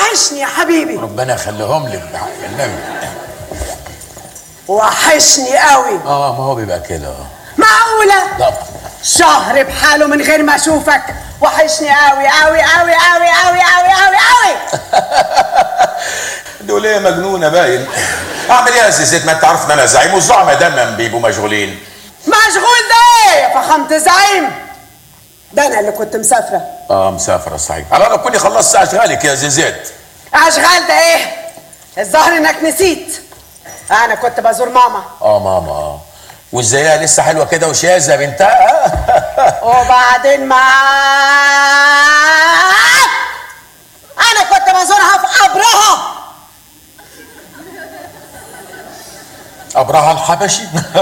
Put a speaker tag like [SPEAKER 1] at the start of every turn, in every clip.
[SPEAKER 1] وحشني يا حبيبي
[SPEAKER 2] ربنا يخليهم لك بحق النبي
[SPEAKER 1] وحشني قوي
[SPEAKER 2] اه ما هو بيبقى كده اه
[SPEAKER 1] معقولة
[SPEAKER 2] لا
[SPEAKER 1] شهر بحاله من غير ما اشوفك وحشني قوي قوي قوي قوي قوي قوي قوي قوي
[SPEAKER 3] دول ايه مجنونه باين اعمل ايه يا زيزيت ما انت عارف ان انا زعيم والزعماء دايما بيبقوا مشغولين
[SPEAKER 1] مشغول ده ايه يا فخامة زعيم ده انا اللي كنت مسافرة
[SPEAKER 3] اه مسافر صحيح على انا كوني خلصت اشغالك يا زيزيت
[SPEAKER 1] اشغال ده ايه الظاهر انك نسيت انا كنت بزور ماما
[SPEAKER 2] اه ماما اه وازايها لسه حلوه كده وشاذه بنتها
[SPEAKER 1] وبعدين معاك انا كنت بزورها في قبرها
[SPEAKER 2] ابرهة الحبشي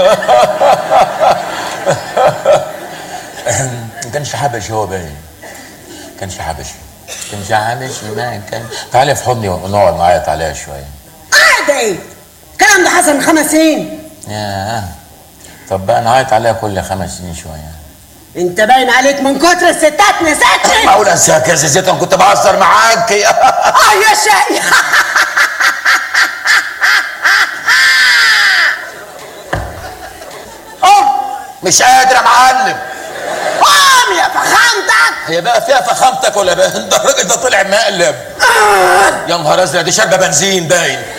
[SPEAKER 2] ما كانش حبشي هو باين كانش حبشي كانش حبشي ما كان تعالي في حضني ونقعد معايا تعالى شويه
[SPEAKER 1] قاعدة ايه الكلام ده حصل من خمس سنين
[SPEAKER 2] ياه طب بقى نعيط عليها كل خمس سنين شويه
[SPEAKER 1] انت باين عليك من كتر الستات نسيتني
[SPEAKER 2] معقول انساك يا زيزيت انا كنت بهزر معاك
[SPEAKER 1] اه يا شقي
[SPEAKER 2] مش قادر يا معلم
[SPEAKER 1] قوم يا فخامتك
[SPEAKER 2] هي بقى فيها فخامتك ولا بقى ده الراجل ده طلع مقلب يا نهار ازرق دي شاربه بنزين باين